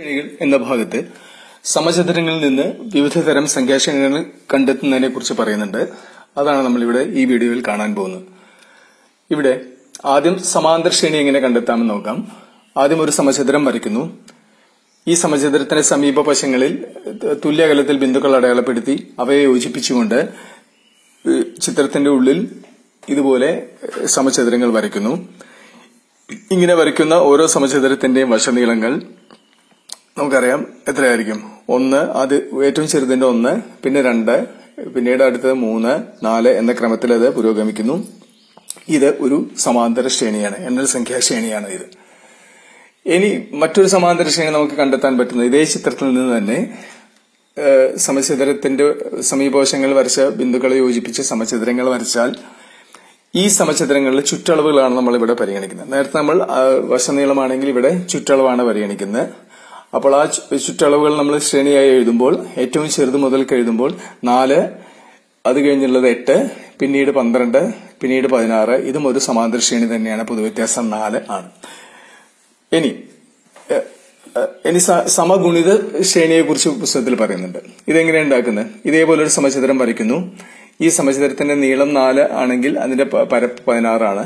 ശ്രേണികൾ എന്ന ഭാഗത്ത് സമചതുരങ്ങളിൽ നിന്ന് വിവിധ തരം സംഖ്യാശ്രേണികൾ കണ്ടെത്തുന്നതിനെ കുറിച്ച് പറയുന്നുണ്ട് അതാണ് നമ്മളിവിടെ ഈ വീഡിയോയിൽ കാണാൻ പോകുന്നത് ഇവിടെ ആദ്യം സമാന്തര ശ്രേണി എങ്ങനെ കണ്ടെത്താമെന്ന് നോക്കാം ആദ്യം ഒരു സമചതുരം വരയ്ക്കുന്നു ഈ സമചതുരത്തിന്റെ സമീപ വശങ്ങളിൽ തുല്യ അകലത്തിൽ ബിന്ദുക്കൾ അടയാളപ്പെടുത്തി അവയെ യോജിപ്പിച്ചുകൊണ്ട് ഏഹ് ചിത്രത്തിന്റെ ഉള്ളിൽ ഇതുപോലെ സമചതുരങ്ങൾ വരയ്ക്കുന്നു ഇങ്ങനെ വരയ്ക്കുന്ന ഓരോ സമചതുരത്തിന്റെയും വശനീളങ്ങൾ നമുക്കറിയാം എത്രയായിരിക്കും ഒന്ന് അത് ഏറ്റവും ചെറുതിന്റെ ഒന്ന് പിന്നെ രണ്ട് പിന്നീട് അടുത്തത് മൂന്ന് നാല് എന്ന ക്രമത്തിൽ അത് പുരോഗമിക്കുന്നു ഇത് ഒരു സമാന്തര ശ്രേണിയാണ് എണ്ണൽ സംഖ്യാ ശ്രേണിയാണ് ഇത് ഇനി മറ്റൊരു സമാന്തര ശ്രേണി നമുക്ക് കണ്ടെത്താൻ പറ്റുന്നത് ഇതേ ചിത്രത്തിൽ നിന്ന് തന്നെ ഏഹ്, സമചതുരത്തിന്റെ സമീപവശങ്ങൾ വരച്ച ബിന്ദുക്കളെ യോജിപ്പിച്ച് സമചതുരങ്ങൾ വരച്ചാൽ ഈ സമചതുരങ്ങളിൽ ചുറ്റളവുകളാണ് നമ്മൾ ഇവിടെ പരിഗണിക്കുന്നത് നേരത്തെ നമ്മൾ ആ, വശനീളമാണെങ്കിൽ ഇവിടെ ചുറ്റളവാണ് പരിഗണിക്കുന്നത് അപ്പോൾ ആ ചു- ചുറ്റളവുകൾ നമ്മൾ ശ്രേണിയായി എഴുതുമ്പോൾ ഏറ്റവും ചെറുത് മുതൽക്ക് എഴുതുമ്പോൾ നാല് അത് കഴിഞ്ഞുള്ളത് എട്ട് പിന്നീട് പന്ത്രണ്ട് പിന്നീട് പതിനാറ് ഇതും ഒരു സമാന്തര ശ്രേണി തന്നെയാണ് പൊതുവ്യത്യാസം നാല് ആണ് ഇനി എ- എ- ഇനി സ- സമഗുണിത ശ്രേണിയെ കുറിച്ച് പുസ്തകത്തിൽ പറയുന്നുണ്ട് ഇതെങ്ങനെയാണ് ഉണ്ടാക്കുന്നത് ഇതേപോലെ ഒരു സമചതുരം വരയ്ക്കുന്നു ഈ സമചതുരത്തിന്റെ നീളം നാല് ആണെങ്കിൽ അതിന്റെ പ- പരപ്പ് പതിനാറാണ്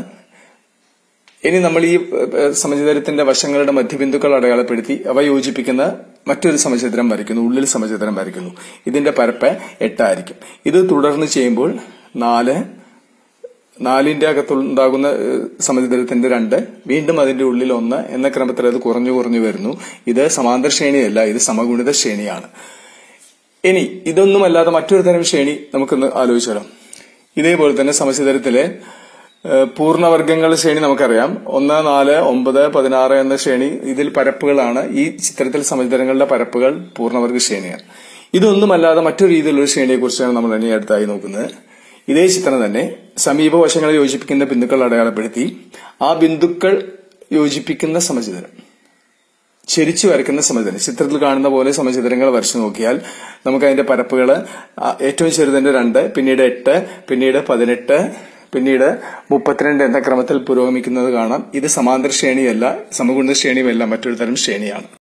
ഇനി നമ്മൾ ഈ ഏഹ്, സമചതുരത്തിന്റെ വശങ്ങളുടെ മധ്യബിന്ദുക്കൾ അടയാളപ്പെടുത്തി അവ യോജിപ്പിക്കുന്ന മറ്റൊരു സമചതുരം വരയ്ക്കുന്നു ഉള്ളിൽ സമചതുരം വരയ്ക്കുന്നു ഇതിന്റെ പരപ്പ് എട്ടായിരിക്കും ഇത് തുടർന്ന് ചെയ്യുമ്പോൾ നാല് നാലിന്റെ അകത്തുണ്ടാകുന്ന ഏഹ്, സമചതുരത്തിന്റെ രണ്ട് വീണ്ടും അതിന്റെ ഉള്ളിൽ ഒന്ന് എന്ന ക്രമത്തിൽ അത് കുറഞ്ഞു കുറഞ്ഞു വരുന്നു ഇത് സമാന്തര ശ്രേണിയല്ല ഇത് സമഗുണിത ശ്രേണിയാണ് ഇനി ഇതൊന്നുമല്ലാതെ മറ്റൊരു തരം ശ്രേണി നമുക്കൊന്ന് ആലോചിച്ചാലോ ഇതേപോലെ തന്നെ സമചതുരത്തിലെ ഏഹ്, പൂർണ്ണവർഗങ്ങളുടെ ശ്രേണി നമുക്കറിയാം ഒന്ന് നാല് ഒമ്പത് പതിനാറ് എന്ന ശ്രേണി ഇതിൽ പരപ്പുകളാണ് ഈ ചിത്രത്തിൽ സമചതുരങ്ങളുടെ പരപ്പുകൾ പൂർണ്ണവർഗ ശ്രേണിയാണ് ഇതൊന്നുമല്ലാതെ മറ്റൊരു രീതിയിലുള്ള ശ്രേണിയെ കുറിച്ചാണ് നമ്മൾ ഇനി അടുത്തായി നോക്കുന്നത് ഇതേ ചിത്രം തന്നെ സമീപവശങ്ങളെ യോജിപ്പിക്കുന്ന ബിന്ദുക്കൾ അടയാളപ്പെടുത്തി ആ ബിന്ദുക്കൾ യോജിപ്പിക്കുന്ന സമചതുരം ചെരിച്ചു വരയ്ക്കുന്ന സമചതുരം ചിത്രത്തിൽ കാണുന്ന പോലെ സമചതുരങ്ങൾ വരച്ചു നോക്കിയാൽ നമുക്ക് അതിന്റെ പരപ്പുകൾ ഏറ്റവും ചെറുതിന്റെ രണ്ട് പിന്നീട് എട്ട് പിന്നീട് പതിനെട്ട് പിന്നീട് മുപ്പത്തിരണ്ട് എന്ന ക്രമത്തിൽ പുരോഗമിക്കുന്നത് കാണാം ഇത് സമാന്തര ശ്രേണിയല്ല സമഗുണിത ശ്രേണിയുമല്ല മറ്റൊരു തരം ശ്രേണിയാണ്